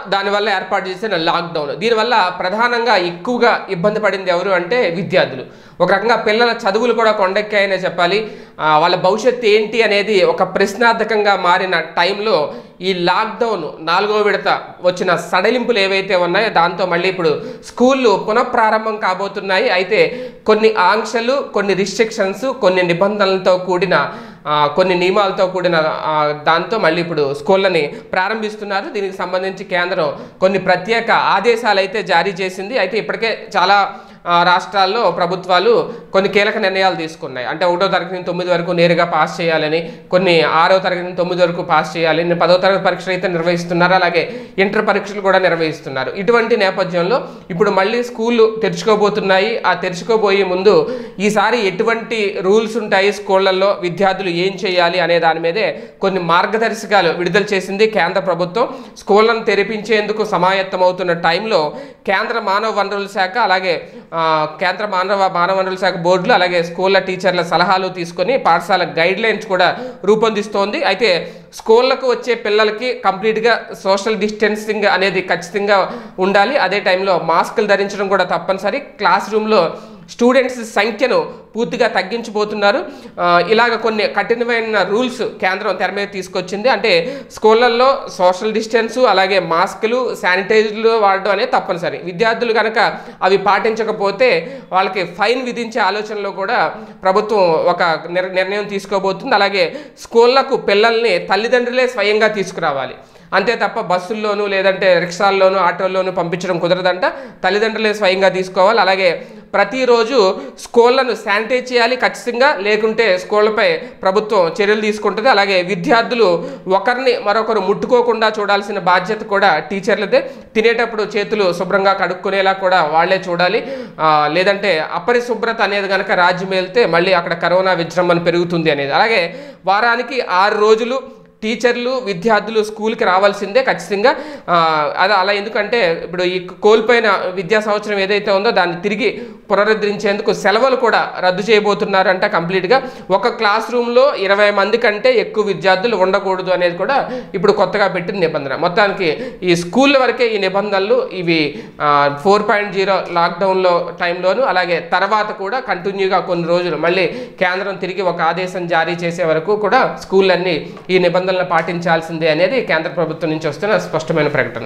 దానివల్ల ఏర్పాటు చేసిన లాక్డౌన్ దీనివల్ల ప్రధానంగా ఎక్కువగా ఇబ్బంది పడింది ఎవరు అంటే విద్యార్థులు ఒక రకంగా పిల్లల చదువులు కూడా కొండెక్కాయనే చెప్పాలి ఆ, వాళ్ళ భవిష్యత్తు ఏంటి అనేది ఒక ప్రశ్నార్థకంగా మారిన టైంలో ఈ లాక్డౌన్ నాలుగో విడత వచ్చిన సడలింపులు ఏవైతే ఉన్నాయో దాంతో మళ్ళీ ఇప్పుడు స్కూళ్ళు పునఃప్రారంభం కాబోతున్నాయి అయితే కొన్ని ఆంక్షలు కొన్ని రిస్ట్రిక్షన్స్ కొన్ని నిబంధనలతో కూడిన ఆ, కొన్ని నియమాలతో కూడిన ఆ, దాంతో మళ్ళీ ఇప్పుడు స్కూళ్ళని ప్రారంభిస్తున్నారు దీనికి సంబంధించి కేంద్రం కొన్ని ప్రత్యేక ఆదేశాలు అయితే జారీ చేసింది అయితే ఇప్పటికే చాలా ఆ, రాష్ట్రాల్లో ప్రభుత్వాలు కొన్ని కీలక నిర్ణయాలు తీసుకున్నాయి అంటే ఒకటో తరగతి నుంచి తొమ్మిది వరకు నేరుగా పాస్ చేయాలని కొన్ని ఆరో తరగతి నుంచి తొమ్మిది వరకు పాస్ చేయాలి నేను పదో తరగతి పరీక్షలు అయితే నిర్వహిస్తున్నారు అలాగే ఇంటర్ పరీక్షలు కూడా నిర్వహిస్తున్నారు ఇటువంటి నేపథ్యంలో ఇప్పుడు మళ్ళీ స్కూళ్ళు తెరుచుకోబోతున్నాయి ఆ తెరుచుకోబోయే ముందు ఈసారి ఎటువంటి రూల్స్ ఉంటాయి స్కూళ్ళల్లో విద్యార్థులు ఏం చేయాలి అనే దాని మీదే కొన్ని మార్గదర్శకాలు విడుదల చేసింది కేంద్ర ప్రభుత్వం స్కూళ్ళను తెరిపించేందుకు సమాయత్తమవుతున్న టైంలో కేంద్ర మానవ వనరుల శాఖ అలాగే ఆ, కేంద్ర మానవ మానవ వనరుల శాఖ బోర్డులు అలాగే స్కూళ్ళ టీచర్ల సలహాలు తీసుకొని పాఠశాల గైడ్ లైన్స్ కూడా రూపొందిస్తోంది అయితే స్కూళ్ళకు వచ్చే పిల్లలకి కంప్లీట్గా సోషల్ డిస్టెన్సింగ్ అనేది ఖచ్చితంగా ఉండాలి అదే టైంలో మాస్కులు ధరించడం కూడా తప్పనిసరి క్లాస్ రూమ్లో స్టూడెంట్స్ సంఖ్యను పూర్తిగా తగ్గించబోతున్నారు ఆ, ఇలాగ కొన్ని కఠినమైన రూల్స్ కేంద్రం తెర మీద తీసుకొచ్చింది అంటే స్కూళ్ళల్లో సోషల్ డిస్టెన్స్ అలాగే మాస్కులు శానిటైజర్లు వాడడం అనేది తప్పనిసరి విద్యార్థులు కనుక అవి పాటించకపోతే వాళ్ళకి ఫైన్ విధించే ఆలోచనలో కూడా ప్రభుత్వం ఒక నిర్- నిర్ణయం తీసుకోబోతుంది అలాగే స్కూళ్ళకు పిల్లల్ని తల్లిదండ్రులే స్వయంగా తీసుకురావాలి అంతే తప్ప బస్సుల్లోనూ లేదంటే రిక్షాల్లోనూ ఆటోల్లోనూ పంపించడం కుదరదంట తల్లిదండ్రులే స్వయంగా తీసుకోవాలి అలాగే ప్రతిరోజు స్కూళ్ళను శానిటైజ్ చేయాలి ఖచ్చితంగా లేకుంటే స్కూళ్ళపై ప్రభుత్వం చర్యలు తీసుకుంటుంది అలాగే విద్యార్థులు ఒకరిని మరొకరు ముట్టుకోకుండా చూడాల్సిన బాధ్యత కూడా టీచర్లదే తినేటప్పుడు చేతులు శుభ్రంగా కడుక్కునేలా కూడా వాళ్ళే చూడాలి ఆ, లేదంటే అపరిశుభ్రత అనేది కనుక రాజ్యం వెళ్తే మళ్ళీ అక్కడ కరోనా విజృంభణ పెరుగుతుంది అనేది అలాగే వారానికి ఆరు రోజులు టీచర్లు విద్యార్థులు స్కూల్కి రావాల్సిందే ఖచ్చితంగా ఆ, అది అలా ఎందుకంటే ఇప్పుడు ఈ కోల్పోయిన విద్యా సంవత్సరం ఏదైతే ఉందో దాన్ని తిరిగి పునరుద్ధరించేందుకు సెలవులు కూడా రద్దు చేయబోతున్నారంట కంప్లీట్గా ఒక క్లాస్ రూమ్లో ఇరవై మంది కంటే ఎక్కువ విద్యార్థులు ఉండకూడదు అనేది కూడా ఇప్పుడు కొత్తగా పెట్టిన నిబంధన మొత్తానికి ఈ స్కూల్ వరకే ఈ నిబంధనలు ఇవి ఫోర్ పాయింట్ జీరో లాక్డౌన్లో టైంలోను అలాగే తర్వాత కూడా కంటిన్యూగా కొన్ని రోజులు మళ్ళీ కేంద్రం తిరిగి ఒక ఆదేశం జారీ చేసే వరకు కూడా స్కూళ్ళన్నీ ఈ నిబంధనలు పాటించాల్సిందే అనేది కేంద్ర ప్రభుత్వం నుంచి వస్తున్న స్పష్టమైన ప్రకటన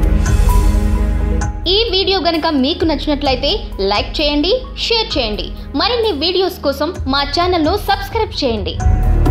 ఈ వీడియో గనక మీకు నచ్చినట్లయితే లైక్ చేయండి షేర్ చేయండి మరిన్ని వీడియోస్ కోసం మా ఛానల్ను సబ్స్క్రైబ్ చేయండి